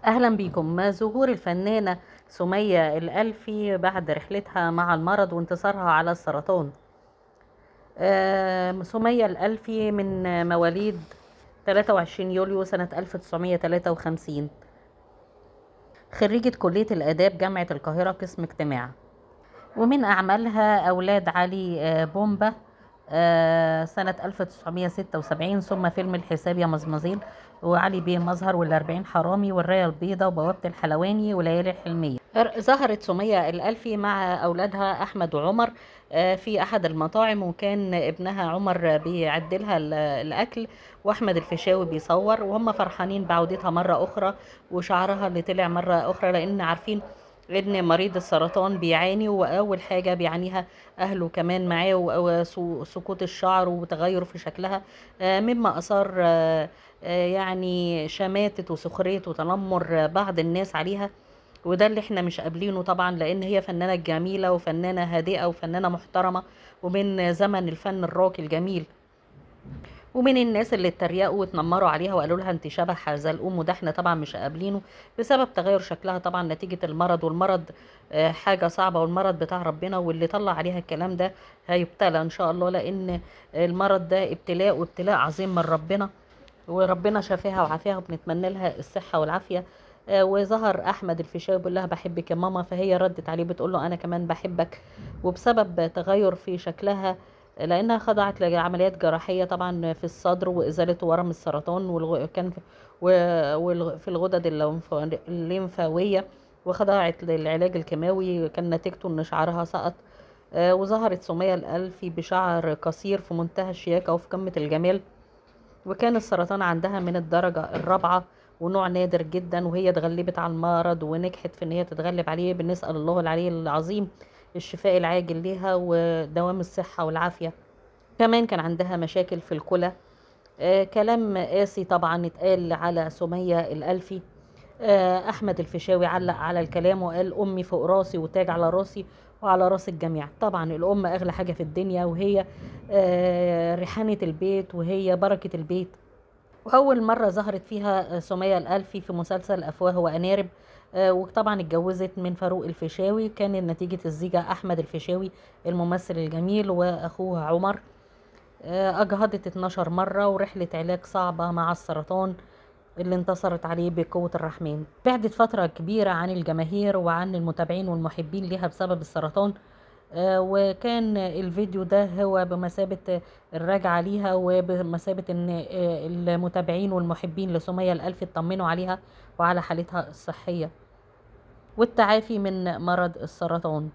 أهلا بكم ظهور الفنانة سمية الألفي بعد رحلتها مع المرض وانتصارها على السرطان آم، سمية الألفي من مواليد 23 يوليو سنة 1953 خريجة كلية الآداب جامعة القاهرة قسم اجتماع ومن أعمالها أولاد علي آه، بومبا آه، سنة 1976 ثم فيلم الحساب يا مزمزين وعلي بيه مظهر والأربعين حرامي والراية البيضاء وبوابة الحلواني وليالي الحلمية ر- ظهرت سمية الألفي مع أولادها أحمد وعمر آه، في أحد المطاعم وكان ابنها عمر بيعدلها ال- الأكل وأحمد الفيشاوي بيصور وهم فرحانين بعودتها مرة أخرى وشعرها اللي طلع مرة أخرى لأن عارفين ان مريض السرطان بيعاني واول حاجه بيعانيها اهله كمان معاه وسقوط الشعر وتغير في شكلها آه، مما اثار آه، آه، يعني شماتة وسخرية وتنمر بعض الناس عليها وده اللي احنا مش قابلينه طبعا لان هي فنانة جميلة وفنانة هادئة وفنانة محترمة ومن زمن الفن الراقي الجميل ومن الناس اللي اتريقوا واتنمروا عليها وقالوا لها انت شبه حزلقوم وده احنا طبعا مش قابلينه بسبب تغير شكلها طبعا نتيجة المرض والمرض آه، حاجة صعبة والمرض بتاع ربنا واللي طلع عليها الكلام ده هيبتلى ان شاء الله لان المرض ده ابتلاء وابتلاء عظيم من ربنا وربنا شافاها وعافاها وبنتمنى لها الصحة والعافية آه، وظهر احمد الفيشاوي بيقول لها بحبك يا ماما فهي ردت عليه بتقول له انا كمان بحبك وبسبب تغير في شكلها لانها خضعت لعمليات جراحيه طبعا في الصدر وازاله ورم السرطان والغ... كان في... و... والغ... في الغدد الليمف... الليمفاويه وخضعت للعلاج الكيماوي كان نتيجته ان شعرها سقط آه، وظهرت سمية الألفي بشعر قصير في منتهى الشياكة وفي قمة الجمال وكان السرطان عندها من الدرجة الرابعة ونوع نادر جدا وهي اتغلبت على المرض ونجحت في ان هي تتغلب عليه بنسأل الله العلي العظيم الشفاء العاجل ليها ودوام الصحة والعافية كمان كان عندها مشاكل في الكلى آه كلام قاسي طبعا اتقال على سمية الألفي آه أحمد الفيشاوي علق على الكلام وقال أمي فوق راسي وتاج على راسي وعلى راس الجميع طبعا الأم أغلى حاجة في الدنيا وهي آه ريحانة البيت وهي بركة البيت وأول مرة ظهرت فيها سمية الألفي في مسلسل أفواه وأنارب آه، وطبعا اتجوزت من فاروق الفيشاوي كان نتيجة الزيجة أحمد الفيشاوي الممثل الجميل وأخوه عمر آه، أجهضت 12 مرة ورحلة علاج صعبة مع السرطان اللي انتصرت عليه بقوة الرحمن بعدت فترة كبيرة عن الجماهير وعن المتابعين والمحبين ليها بسبب السرطان آه، وكان الفيديو ده هو بمثابة الرجعة ليها وبمثابة ان آه، المتابعين والمحبين لسمية الألف اطمنوا عليها وعلى حالتها الصحية والتعافي من مرض السرطان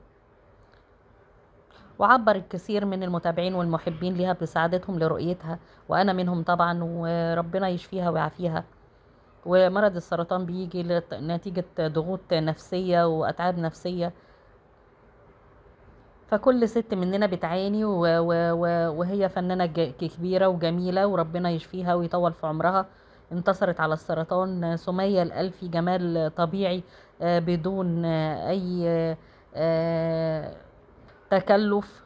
وعبر الكثير من المتابعين والمحبين ليها بسعادتهم لرؤيتها وأنا منهم طبعا وربنا يشفيها ويعافيها ومرض السرطان بيجي لت- نتيجة ضغوط نفسية وأتعاب نفسية فكل ست مننا بتعاني و... و... و... وهي فنانة ج... كبيرة وجميلة وربنا يشفيها ويطول في عمرها انتصرت على السرطان سمية الألفي جمال طبيعي آه، بدون آه، أي آه، تكلف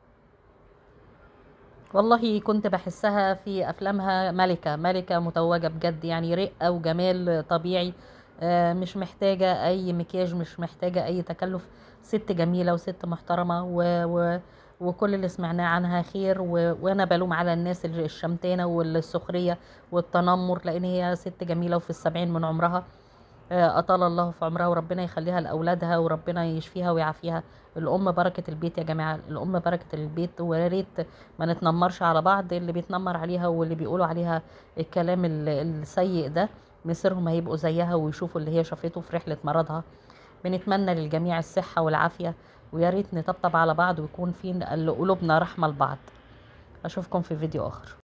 والله كنت بحسها في افلامها ملكة ملكة متوجة بجد يعني رقة وجمال طبيعي آه، مش محتاجة اي مكياج مش محتاجة اي تكلف ست جميلة وست محترمة و... و... وكل اللي سمعناه عنها خير و... وانا بلوم على الناس اللي- الشمتانة والسخرية والتنمر لان هي ست جميلة وفي السبعين من عمرها آه، أطال الله في عمرها وربنا يخليها لأولادها وربنا يشفيها ويعافيها الأم بركة البيت يا جماعة الأم بركة البيت ويا ريت ما نتنمرش على بعض اللي بيتنمر عليها واللي بيقولوا عليها الكلام ال- السيء ده مصيرهم هيبقوا زيها ويشوفوا اللي هي شافته في رحلة مرضها بنتمنى للجميع الصحة والعافية ويا ريت نطبطب على بعض ويكون في قلوبنا رحمة لبعض أشوفكم في فيديو آخر